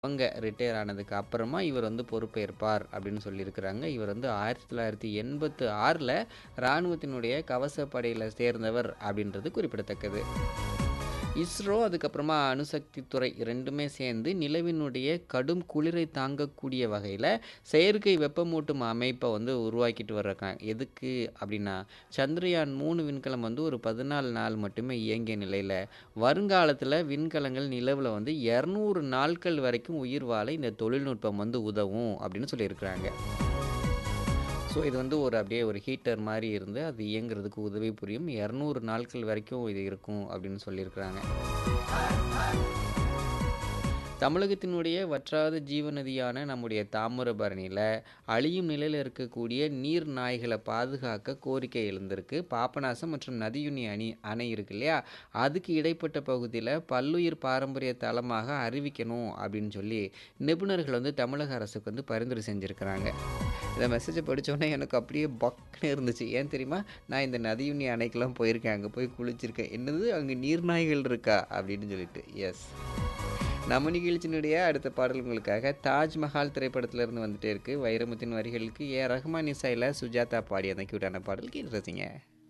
அவங்க ரிட்டயர் ஆனதுக்கு அப்புறமா இவர் வந்து பொறுப்பேற்பார் அப்படின்னு சொல்லியிருக்கிறாங்க. இவர் வந்து 1986ல இராணுவத்தினுடைய கவசப்படையில சேர்ந்தவர் அப்படின்றது குறிப்பிடத்தக்கது. இஸ்ரோ அதுக்கப்புறமா அணுசக்தி துறை 2மே சேர்ந்து நிலவினுடைய கடும் குளிரை தாங்கக்கூடிய வகையில செயற்கை வெப்பமூட்டும் அமைப்ப வந்து உருவாக்கிட்டு வர்றாங்க. எதுக்கு அப்படின்னா, சந்திரயான் 3 விண்கலம் வந்து ஒரு 14 நாள் மட்டுமே இயங்கிய நிலையில, வருங்காலத்தில விண்கலங்கள் நிலவுல வந்து 200 நாட்கள் வரைக்கும் உயிர் வாழ இந்த தொழில்நுட்பம் வந்து உதவும் அப்படின்னு சொல்லியிருக்கிறாங்க. ஸோ இது வந்து ஒரு அப்படியே ஒரு ஹீட்டர் மாரி இருந்து அது இயங்குறதுக்கு உதவி புரியும். 200 நாட்கள் வரைக்கும் இது இருக்கும் அப்படின்னு சொல்லியிருக்கிறாங்க. தமிழகத்தினுடைய வற்றாத ஜீவநதியான நம்முடைய தாமிரபரணியில அழியும் நிலையில இருக்கக்கூடிய நீர் நாய்கள பாதுகாக்க கோரிக்கை எழுந்திருக்கு. பாபநாசம் மற்றும் நதியுனி அணி அணை இருக்கு இல்லையா? அதுக்கு இடைப்பட்ட பகுதியில பல்லுயிர் பாரம்பரிய தளமாக அறிவிக்கணும் அப்படின்னு சொல்லி நிபுணர்கள் வந்து தமிழக அரசுக்கு வந்து பரிந்துரை செஞ்சிருக்கிறாங்க. இந்த மெசேஜ படிச்சோனே எனக்கு அப்படியே பக்குன்னு இருந்துச்சு. ஏன் தெரியுமா? நான் இந்த நதியுனி அணைக்கெல்லாம் போயிருக்கேன். அங்க போய் குளிச்சிருக்கேன். என்னது அங்க நீர்நாய்கள் இருக்கா? அப்படின்னு சொல்லிட்டு. எஸ். நம்ம நிகழ்ச்சியினுடைய அடுத்த பாடல் உங்களுக்காக தாஜ்மஹால் திரைப்படத்திலிருந்து வந்துட்டே இருக்கு. வைரமுத்தின் வரிகளுக்கு ஏ. ரஹ்மான் இசையில சுஜாதா பாடிய அந்த கியூட்டான பாடல் கேட்டு ரசிங்க.